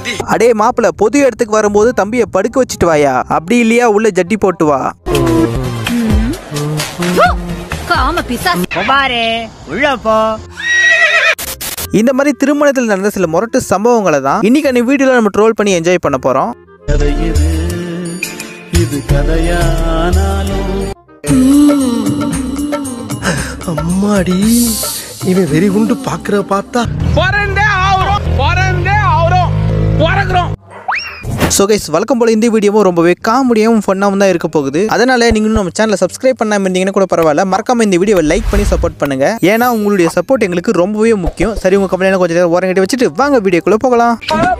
அடே மாப்பிள பொது இடத்துக்கு வரும்போது தம்பியை படுக்க வச்சுட்டு வாயா அப்படி இல்லையா உள்ள ஜட்டி போட்டு வா காம பிசாஸ் பாரு உள்ள போ இந்த மாதிரி திருமணத்தில் நடந்த சில முரட்டு சம்பவங்களை தான் இன்னைக்கு அந்த வீடியோல நம்ம ட்ரோல் பண்ணி என்ஜாய் பண்ண போறோம் கதை இது இது கதையானாலும் அம்மாடி இவன் வெறி குண்டு பாக்குற பார்த்தா ஸோ கைஸ் வழக்கம் போல இந்த வீடியோவும் ரொம்பவே காமெடியாகவும் ஃபன்னாகவும் தான் இருக்க போகுது அதனால நீங்களும் நம்ம சேனலை சப்ஸ்கிரைப் பண்ணாம இருந்தீங்கன்னா கூட பரவாயில்ல மறக்காம இந்த வீடியோவை லைக் பண்ணி சப்போர்ட் பண்ணுங்க ஏன்னா உங்களுடைய சப்போர்ட் எங்களுக்கு ரொம்பவே முக்கியம் சரி உங்க கவலையில கொஞ்சம் நேரம் ஓரம் கட்டி வச்சுட்டு வாங்க வீடியோக்குள்ள போகலாம்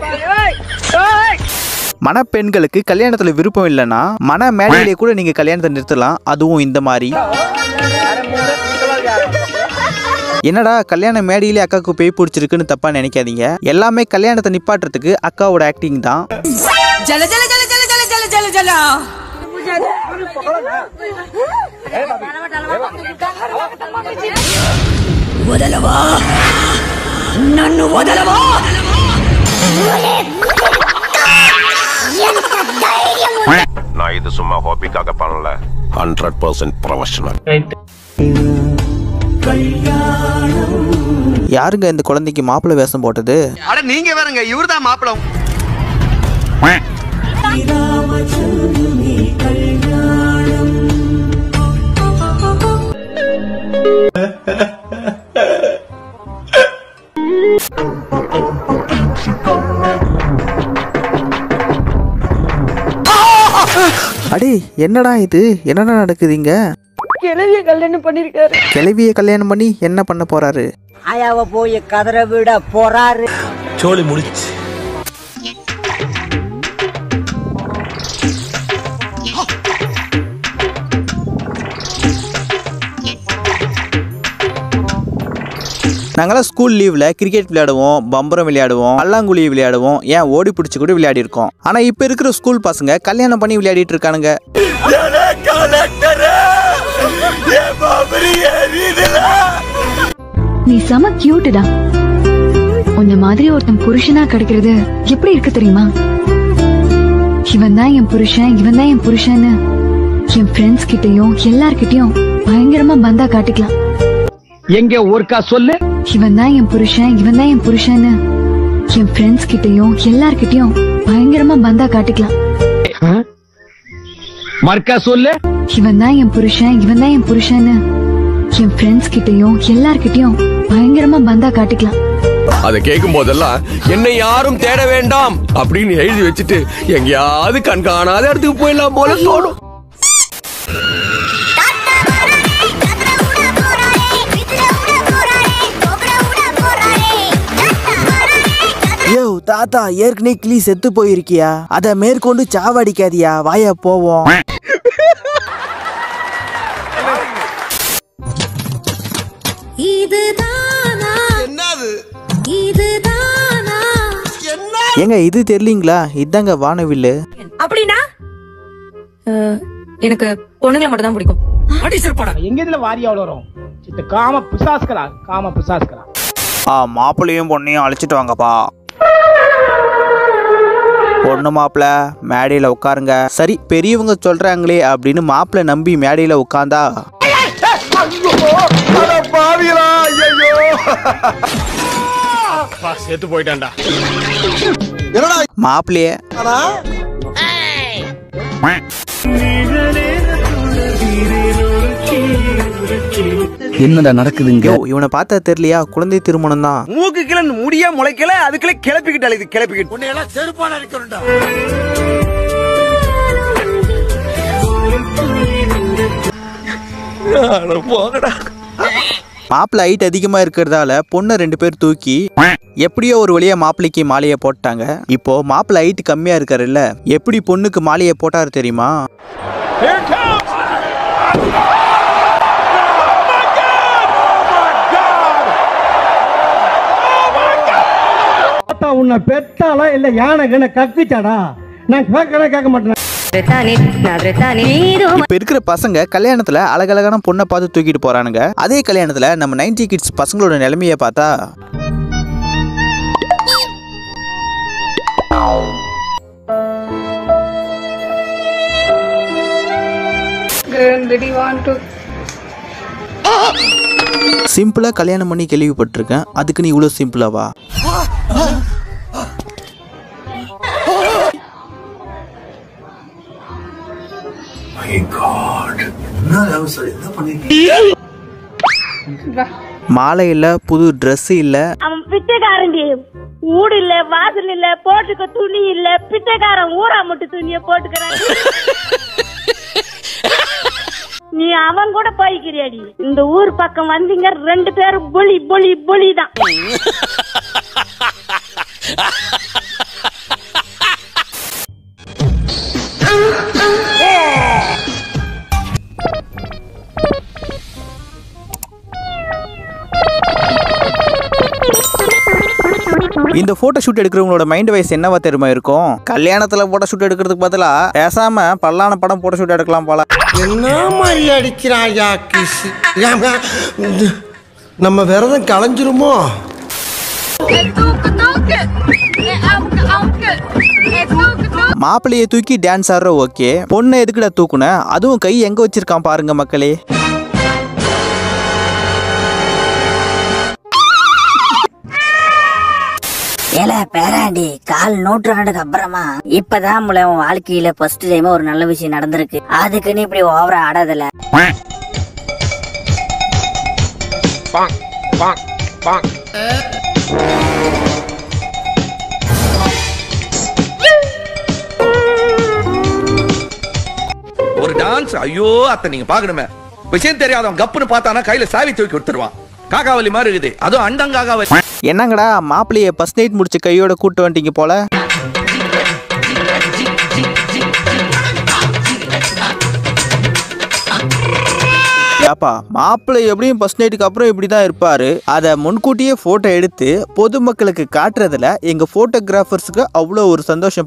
மணப்பெண்களுக்கு கல்யாணத்துல விருப்பம் இல்லைன்னா மன மேடையிலே கூட நீங்க கல்யாணத்தை நிறுத்தலாம் அதுவும் இந்த மாதிரி என்னடா கல்யாண மேடையிலே அக்காவுக்கு பேய் பிடிச்சிருக்குன்னு தப்பா நினைக்காதீங்க எல்லாமே கல்யாணத்தை நிப்பாட்டுறதுக்கு அக்காவோட ஆக்டிங் தான் ஜல ஜல ஜல ஜல ஜல ஜல ஜல ஜல వదలవా నన్ను వదలవా நான் இது சும்மா ஹாபிக்காக பண்ணல ஹண்ட்ரட் பர்சன்ட் ப்ரொஃபஷனல் யாருங்க இந்த குழந்தைக்கு மாப்பிள்ளை வேஷம் போட்டது அட நீங்க வேறங்க இவர்தான் மாப்பிளம் அடே என்னடா இது என்னடா நடக்குதுங்க கிளவிய கல்யாணம் பண்ணிருக்காரு கிளவிய கல்யாணம் பண்ணி என்ன பண்ண போறாரு ஆயாவ போய் கதற விட போறாரு சோழி முடிச்சு நாங்களாம் ஸ்கூல் லீவ்ல கிரிக்கெட் விளையாடுவோம் பம்பரம் விளையாடுவோம் பல்லாங்குழி விளையாடுவோம் ஏன் ஓடி பிடிச்சி கூட விளையாடி இருக்கோம் ஆனா இப்ப இருக்கிற ஸ்கூல் பசங்க கல்யாணம் பண்ணி விளையாடிட்டு இருக்கானுங்க நீ செம கியூட்டுடா உன்ன மாதிரி ஒருத்தன் புருஷனா கிடைக்கிறது எப்படி இருக்கு தெரியுமா இவன் தான் என் புருஷன் இவன் தான் என் புருஷன்னு என் ஃப்ரெண்ட்ஸ் கிட்டயும் எல்லார்கிட்டயும் பயங்கரமா பந்தா காட்டிக்கலாம் எங்க ஒருக்கா சொல்லு இவன் தான் என் புருஷன் இவன் தான் என் புருஷன்னு என் ஃப்ரெண்ட்ஸ் கிட்டயும் எல்லார்கிட்டயும் பயங்கரமா பந்தா காட்டிக்கலாம் மர்க்கா சொல்லு இவன் தான் என் புருஷன் இவன் தான் என் புருஷன்னு என் ஃப்ரெண்ட்ஸ் கிட்டயும் எல்லார்கிட்டயும் பயங்கரமா பந்தா காட்டிக்கலாம் அதை கேட்கும் போதெல்லாம் என்னை யாரும் தேட வேண்டாம் அப்படின்னு எழுதி வச்சுட்டு எங்கேயாவது கண் காணாத இடத்துக்கு போயிடலாம் போல தோணும் யோ தாத்தா ஏற்கனவே கிளி செத்து போயிருக்கியா அத மேற்கொண்டு சாவடிக்காதியா வாயா போவோம் ஏங்க இது தெரியலீங்களா இதாங்க வானவில்லு அப்படின்னா எனக்கு பொண்ணுங்களை மட்டும் தான் பிடிக்கும் எங்க இதுல வாரியா வரும் இந்த காம பிசாஸ்களா காம பிசாஸ்களா ஆ மாப்பிள்ளையும் பொண்ணையும் அழைச்சிட்டு வாங்கப்பா பொண்ணு மாப்பிள்ள மேடையில் உட்காருங்க சரி பெரியவங்க சொல்றாங்களே அப்படின்னு மாப்பிள்ளை நம்பி மேடையில் உட்காந்தா பாவியலா ஐயோ செத்து போயிட்டான்டா என்னடா மாப்பிள்ளைய ஆனா என்னடா நடக்குதுங்க யோ இவனை பார்த்தா தெரியலையா குழந்தை திருமணம் தான் மூக்கு கீழ முடிய முளைக்கல அதுக்குள்ள கிளப்பிக்கிட்டால இது கிளப்பிக்கிட்டு உன்னை எல்லாம் செருப்பால அடிக்கணும்டா மாப்பிள்ளை ஹைட் அதிகமா இருக்கிறதால பொண்ணை ரெண்டு பேர் தூக்கி எப்படியோ ஒரு வழியா மாப்பிள்ளைக்கு மாலையை போட்டாங்க இப்போ மாப்பிள்ளை ஹைட் கம்மியா இருக்காருல்ல எப்படி பொண்ணுக்கு மாலையை போட்டாரு தெரியுமா தாத்தா உன்னை பெத்தாளா இல்ல யானை கண்ண கக்குச்சாடா நான் கேட்கறேன் கேட்க மாட்டேன் இப்ப இருக்கிற பசங்க கல்யாணத்துல அழகழகான பொண்ணை பார்த்து தூக்கிட்டு போறானுங்க அதே கல்யாணத்துல நம்ம 90 கிட்ஸ் பசங்களோட நிலைமைய பார்த்தா சிம்பிளா கல்யாணம் பண்ணி கேள்விப்பட்டிருக்கேன் அதுக்கு நீ இவ்வளோ சிம்பிளாவா மாலை இல்ல புது Dress இல்ல அவன் பிச்சைக்காரன்டி ஊடு இல்ல வாசல் இல்ல போட்டுக்க துணி இல்ல பிச்சைக்காரன் ஊரா மட்டும் துணிய போட்டுக்கிறான் நீ அவன் கூட போய்க்கிறியாடி இந்த ஊர் பக்கம் வந்தீங்க ரெண்டு பேரும் புலி புலி புலி தான் இந்த போட்டோ ஷூட் எடுக்கிறவங்களோட மைண்ட் வைஸ் என்னவா தெரியுமா இருக்கும் கல்யாணத்துல போட்டோ ஷூட் எடுக்கிறதுக்கு பதிலா பேசாம பல்லான படம் போட்டோ ஷூட் எடுக்கலாம் போல என்ன மாதிரி அடிக்கிறாயா கிஸ் நம்ம விரதம் களைஞ்சிருமோ மாப்பிள்ளையை தூக்கி டான்ஸ் ஆடுற ஓகே பொண்ணை எதுக்குடா தூக்குன அதுவும் கை எங்க வச்சிருக்கான் பாருங்க மக்களே ஏல பேராண்டி கால் நூற்றாண்டுக்கு அப்புறமா இப்பதான் முல உன் வாழ்க்கையில ஃபர்ஸ்ட் டைம் ஒரு நல்ல விஷயம் நடந்திருக்கு அதுக்கு நீ இப்படி ஓவரா ஆடாதல ஒரு டான்ஸ் ஐயோ அத்தை நீங்க பாக்கணுமே விஷயம் தெரியாதவன் கப்புன்னு பார்த்தானா கையில சாவி தூக்கி கொடுத்துருவான் காக்காவலி மாதிரி இருக்குது அதுவும் அண்டங்காகாவலி என்னங்கடா மாப்பிள்ளைய ஃபர்ஸ்ட் நைட் முடிச்ச கையோட கூட்டு வந்துட்டீங்க போல ஏப்பா மாப்பிள்ளை எப்படியும் ஃபர்ஸ்ட் நைட்டுக்கு அப்புறம் இப்படி தான் இருப்பாரு அதை முன்கூட்டியே போட்டோ எடுத்து பொதுமக்களுக்கு காட்டுறதுல எங்க போட்டோகிராஃபர்ஸுக்கு அவ்வளோ ஒரு சந்தோஷம்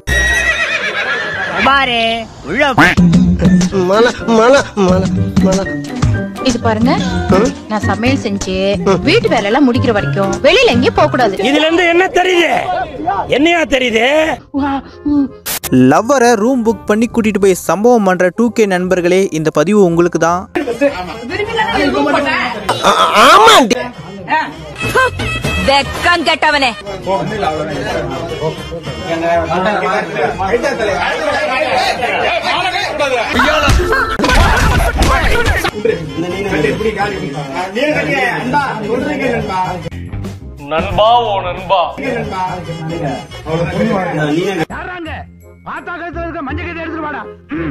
மல மல மல மல இது பாருங்க நான் சமையல் செஞ்சு வீட்டு வேலை எல்லாம் முடிக்கிற வரைக்கும் வெளியில எங்கேயும் போக கூடாது இதுல இருந்து என்ன தெரியுது என்னையா தெரியுது லவ்வரை ரூம் புக் பண்ணி கூட்டிட்டு போய் சம்பவம் பண்ற டூ கே நண்பர்களே இந்த பதிவு உங்களுக்கு தான் ஆமாண்டி வெக்கம் கெட்டவனே ஆத்தா கழுத்துல இருக்க மஞ்சள் கட்டி எடுத்துட்டு வாடா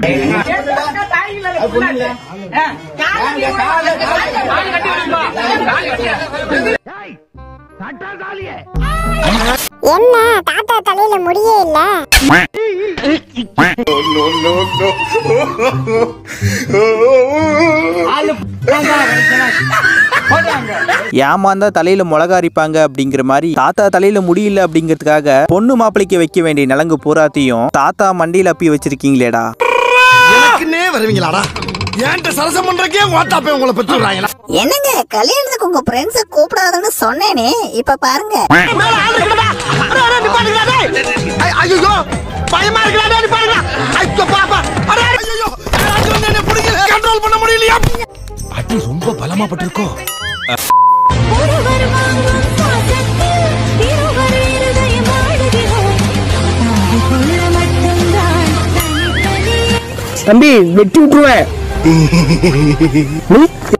ஏய், தட்டா தாலியே என்ன தாத்தா தலையில முடியே இல்ல ஏமாந்தா தலையில மிளகா அரிப்பாங்க அப்படிங்கிற மாதிரி தாத்தா தலையில முடியல அப்படிங்கிறதுக்காக பொண்ணு மாப்பிளைக்கு வைக்க வேண்டிய நலங்கு பூராத்தையும் தாத்தா மண்டியில அப்பி வச்சிருக்கீங்களேடா எனக்குன்னே வருவீங்களாடா ஏன்ட்ட சரசம் பண்றக்கே ஓட்டாப்பே உங்களை பெற்றுறாங்களா என்னங்க கல்யாணத்துக்கு உங்க ஃப்ரெண்ட்ஸ கூப்பிடாதுன்னு சொன்னேனே இப்ப பாருங்க ஐயோ பயமா இருக்கிறாடா நீ பாருங்க ஐயோ பாப்பா அட ஐயோ என்ன பிடிக்கல கண்ட்ரோல் பண்ண முடியலையா அடி ரொம்ப பலமா பட்டிருக்கோம் தம்பி வெட்டி விட்டுருவேன் நீ